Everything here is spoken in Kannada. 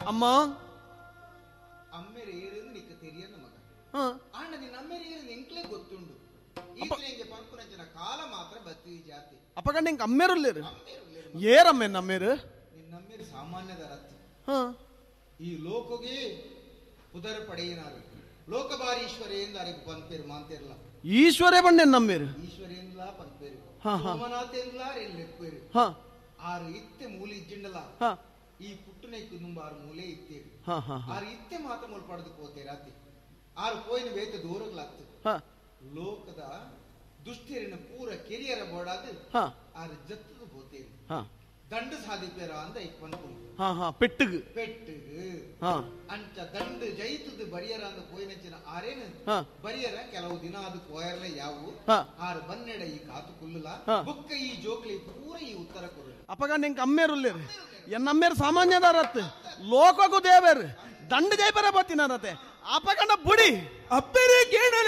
ಅಮ್ಮ ಅಮ್ಮೆರ ಏರೆಂದು ನಿಕ್ಕ ತೆರಿಯನ್ನ ಮಗ ಹ ಆಂಡ ನಿನ್ನ ಅಮ್ಮೆರ ಏರೆಂದು ಎಂಕ್ಲೆ ಗೊತ್ತುಂಡು ಈತಲೆಂಗೆ ಪಂಪುನಂಚಿನ ಕಾಲ ಮಾತ್ರ ಬತ್ತಿ ಈ ಜಾತಿ ಅಪ್ಪಗ ನಿಂಗೆ ಅಮ್ಮೇರುಲ್ಲೇರು ಅಮ್ಮೆರು ಏರಮ್ಮೆ ನಮ್ಮೇರು ನಿನ್ನ ಅಮ್ಮೆರು ಸಾಮಾನ್ಯದ ರತ್ತಿ ಹ ಈ ಲೋಕಗೆ ಉದರ ಪಡೆಯಿನಾರು ಲೋಕಬಾರೀಶ್ವರೇಂದು ಅರೆಗೆ ಪಂಪೇರು ಮಾಂತೇರ್ಲ ಈಶ್ವರೇ ಬಂಡೆ ನಮ್ಮೇರು ಈಶ್ವರೇಂದ್ಲ ಪಂಪೇರು ಹಾ, ಹಾ. ಸೋಮನಾಥೇಂದ್ಲ ರೆಲ್ಲೆಪ್ಪೇರು ಹ ಆರು ಇತ್ತೆ ಮೂಲೆ ಇಜ್ಜಿಂಡಲ ಹ ಈ ಪುಟ್ಟನೈಕು ನುಂಬ ಆರು ಮೂಲೆ ಇತ್ತೇರು ಹ ಹ ಹ ಆರು ಇತ್ತೆ ಮಾತ್ರ ಮುಲ್ ಪಡೆದು ಪೋತೇರು ಅತಿ ಆರು ಪೋಯಿನ ಬೇತ ದೂರಗ್ಲಾಗ್ತು ಹ ಲೋಕದ ದುಷ್ಟಿಯರಿನ ಪೂರ ಕೆರಿಯರ ಬೋಡಾದು ಹ ಆರು ಜತ್ತದು ಪೋತೇರು ಹ ದಂಡು ಸಾಧಿಪೇರ ಅಂದ ಇಪ್ಪನ್ಪುಲ್ ಹ ಹ ಪೆಟ್ಟುಗು ಪೆಟ್ಟುಗು ಹ ಅಂಚ ದಂಡು ಜೈತದು ಬರಿಯರ ಅಂದ ಪೋಯಿನಂಚಿನ ಆರೇನು ಹ ಬರಿಯರ ಕೆಲವು ದಿನ ಅದು ಪೋಯರ್ಲೆ ಯಾವು ಹ ಆರು ಬನ್ನೆಡ ಈ ಕಾತು ಕುಲ್ಲುಲ ಹ. ಬುಕ್ಕ ಈ ಜೋಕ್ಲಿ ಪೂರ ಈ ಉತ್ತರ ಕೊರು ಅಪ್ಪಗ ನಿಂಗೆ ಅಮ್ಮೇರುಲ್ಲೇರು ಎನ್ನಮ್ಮೇರು ಸಾಮಾನ್ಯದ ರತ್ ಲೋಕಗೂ ದೇವೇರು ದಂಡ ಜೈಪರ ಬತ್ತಿನ ರತೆ ಅಪ್ಪಗಂಡ ಬುಡಿ ಅಪ್ಪರೇ ಕೇಳಲ